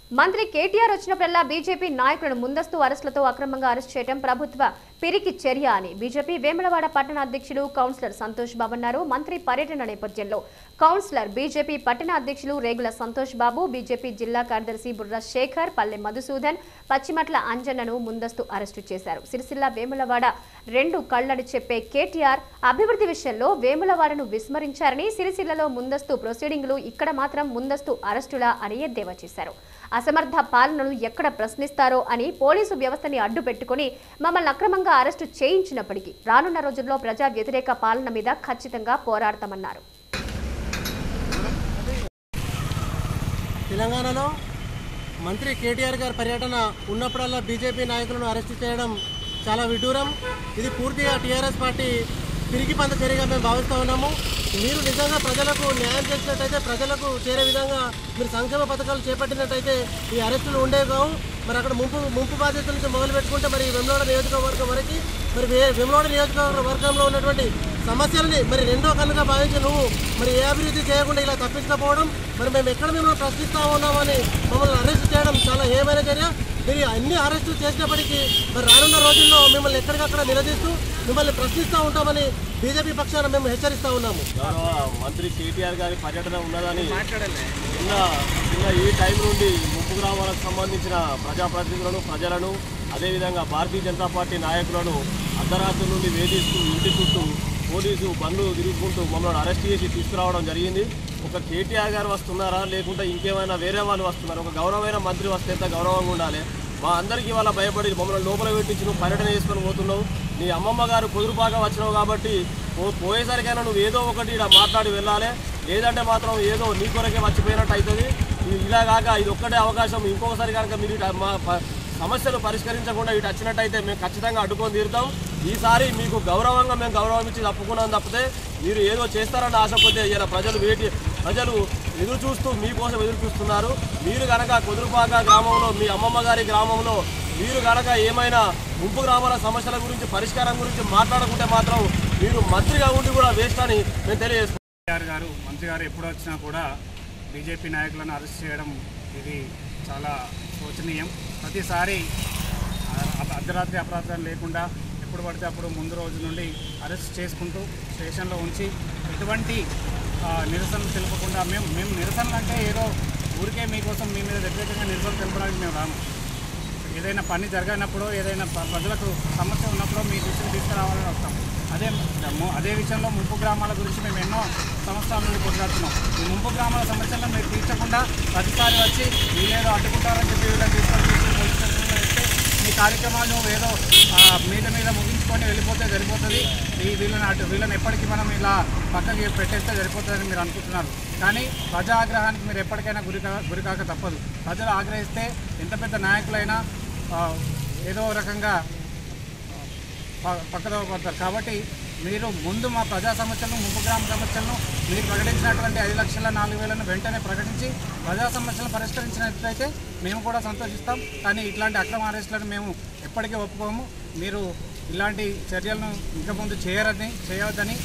మంత్రి కేటీఆర్ వచ్చినప్పుడల్లా బీజేపీ నాయకులను ముందస్తు అరెస్టులతో అక్రమంగా అరెస్ట్ చేయడం ప్రభుత్వ పిరికి చర్య అని బీజేపీ వేములవాడ పట్టణ అధ్యక్షులు కౌన్సిలర్ సంతోష్ బాబు అన్నారు మంత్రి పర్యటన నేపథ్యంలో కౌన్సిలర్ బీజేపీ పట్టణ అధ్యక్షులు రేగుల సంతోష్ బాబు బీజేపీ జిల్లా కార్యదర్శి బుర్ర శేఖర్ పల్లె మధుసూదన్ పచ్చిమట్ల అంజన్నను ముందస్తు అరెస్టు చేశారు సిరిసిల్ల వేములవాడ రెండు కళ్లని చెప్పే కేటీఆర్ అభివృద్ధి విషయంలో వేములవాడను విస్మరించారని సిరిసిల్లలో ముందస్తు ప్రొసీడింగ్లు ఇక్కడ మాత్రం ముందస్తు అరెస్టులా అని ఎద్దేవా చేశారు అసమర్థ పాలనను ఎక్కడ ప్రశ్నిస్తారో అని పోలీసు వ్యవస్థని అడ్డు పెట్టుకుని మమ్మల్ని అక్రమంగా అరెస్టు చేయించినప్పటికీ రానున్న రోజుల్లో ప్రజా వ్యతిరేక పాలన మీద ఖచ్చితంగా పోరాడతామన్నారు తెలంగాణలో మంత్రి కేటీఆర్ గారి పర్యటన ఉన్నప్పుడల్లా బీజేపీ నాయకులను అరెస్టు చేయడం చాలా విడ్డూరం ఇది పూర్తిగా టీఆర్ఎస్ పార్టీ తిరిగి పంద చర్యగా మేము భావిస్తూ ఉన్నాము మీరు నిజంగా ప్రజలకు న్యాయం చేసినట్టయితే ప్రజలకు చేరే విధంగా మీరు సంక్షేమ పథకాలు చేపట్టినట్టయితే ఈ అరెస్టులు ఉండేవి కావు మరి అక్కడ ముంపు ముంపు బాధ్యతల నుంచి మొదలు పెట్టుకుంటే మరి వెమ్లవాడ నియోజకవర్గం వరకు మరి వే- వెమ్లవాడ నియోజకవర్గంలో ఉన్నటువంటి సమస్యలని మరి రెండో కన్నుగా భావించి నువ్వు మరి ఏ అభివృద్ధి చేయకుండా ఇలా తప్పించకపోవడం మరి మేము ఎక్కడ మిమ్మల్ని ప్రశ్నిస్తా ఉన్నామని మమ్మల్ని అరెస్ట్ చేయడం చాలా ఏమైన చర్య మీరు అన్ని అరెస్టులు చేసినప్పటికీ మరి రానున్న రోజుల్లో మిమ్మల్ని ఎక్కడికక్కడ నిలదీస్తూ మిమ్మల్ని ప్రశ్నిస్తూ ఉంటామని బీజేపీ పక్షాన మేము హెచ్చరిస్తూ ఉన్నాము గౌరవ మంత్రి కేటీఆర్ గారి పర్యటన ఉన్నదని నిన్న నిన్న ఈ టైం నుండి ముప్పు గ్రామాలకు సంబంధించిన ప్రజాప్రతినిధులను ప్రజలను అదేవిధంగా భారతీయ జనతా పార్టీ నాయకులను అర్ధరాత్రి నుండి వేధిస్తూ ఇంటి చుట్టూ పోలీసు బండ్లు తిరుగుకుంటూ మమ్మల్ని అరెస్ట్ చేసి తీసుకురావడం జరిగింది ఒక కేటీఆర్ గారు వస్తున్నారా లేకుంటే ఇంకేమైనా వేరే వాళ్ళు వస్తున్నారా ఒక గౌరవమైన మంత్రి వస్తే ఎంత గౌరవంగా ఉండాలి మా అందరికీ వాళ్ళ భయపడి మమ్మల్ని లోపల పెట్టించి నువ్వు పర్యటన చేసుకొని పోతున్నావు నీ అమ్మమ్మ గారు కుదురుపాక వచ్చినావు కాబట్టి పో- పోయేసరికైనా నువ్వు ఏదో ఒకటి ఇలా మాట్లాడి వెళ్ళాలి లేదంటే మాత్రం ఏదో నీ కొరకే మర్చిపోయినట్టు అవుతుంది ఇ- ఇలా కాక ఇది ఒక్కటే అవకాశం ఇంకొకసారి కనుక మీరు ఇటు మా ప- సమస్యలు పరిష్కరించకుండా ఇటు వచ్చినట్టయితే మేము ఖచ్చితంగా అడ్డుకొని తీరుతాం ఈసారి మీకు గౌరవంగా మేము గౌరవం ఇచ్చి తప్పుకున్నాం తప్పితే మీరు ఏదో చేస్తారని ఆశపోతే ఇలా ప్రజలు వేటి ప్రజలు ఎదురు చూస్తూ మీకోసం ఎదురు చూస్తున్నారు మీరు కనుక కుదురుపాక గ్రామంలో మీ అమ్మమ్మ గారి గ్రామంలో మీరు కనుక ఏమైనా ముంపు గ్రామాల సమస్యల గురించి పరిష్కారం గురించి మాట్లాడుకుంటే మాత్రం మీరు మంత్రిగా ఉండి కూడా వేస్ట్ అని మేము తెలియజేస్తున్నాం కేటీఆర్ గారు మంత్రి గారు ఎప్పుడు వచ్చినా కూడా బీజేపీ నాయకులను అరెస్ట్ చేయడం ఇది చాలా శోచనీయం ప్రతిసారి అ- అర్ధరాత్రి అపరాధం లేకుండా ఎప్పుడు పడితే అప్పుడు ముందు రోజు నుండి అరెస్ట్ చేసుకుంటూ స్టేషన్లో ఉంచి ఎటువంటి ఆ, నిరసనలు తెలుపకుండా మేము మేము నిరసనలు అంటే ఏదో ఊరికే మీకోసం మీ మీద వ్యతిరేకంగా నిరసనలు తెలపడానికి మేము రాము ఏదైనా పని జరగనప్పుడు ఏదైనా ప్ర- ప్రజలకు సమస్య ఉన్నప్పుడు మీ దృష్టికి తీసుకురావాలని వస్తాం అదే ము- అదే విషయంలో ముంపు గ్రామాల గురించి మేము ఎన్నో సంవత్సరాల నుండి కొట్లాడుతున్నాం ఈ ముంపు గ్రామాల సమస్యలను మీరు తీర్చకుండా ప్రతిసారి వచ్చి వీళ్ళేదో అడ్డుకుంటారని చెప్పి వీళ్ళని తీసుకొని తీసుకొని పోలీస్ స్టేషన్లో వేస్తే మీ కార్యక్రమాలు ఏదో ఆ, మీద మీద ముగించుకొని వెళ్ళిపోతే సరిపోతుంది ఈ వీళ్ళని అటు వీళ్ళని ఎప్పటికీ మనం ఇలా పక్కకి పెట్టేస్తే సరిపోతుందని మీరు అనుకుంటున్నారు కానీ ప్రజా ఆగ్రహానికి మీరు ఎప్పటికైనా గురి కా- గురి కాక తప్పదు ప్రజలు ఆగ్రహిస్తే ఎంత పెద్ద నాయకులైనా ఆ, ఏదో రకంగా ప- పక్కదో పడతారు కాబట్టి మీరు ముందు మా ప్రజా సమస్యలను ముంపు గ్రామ సమస్యలను మీరు ప్రకటించినటువంటి ఐదు లక్షల నాలుగు వేలను వెంటనే ప్రకటించి ప్రజా సమస్యలను పరిష్కరించినట్లయితే మేము కూడా సంతోషిస్తాం కానీ ఇట్లాంటి అక్రమ అరెస్టులను మేము ఎప్పటికీ ఒప్పుకోము మీరు ఇలాంటి చర్యలను ఇంకా ముందు చేయరని చేయవద్దని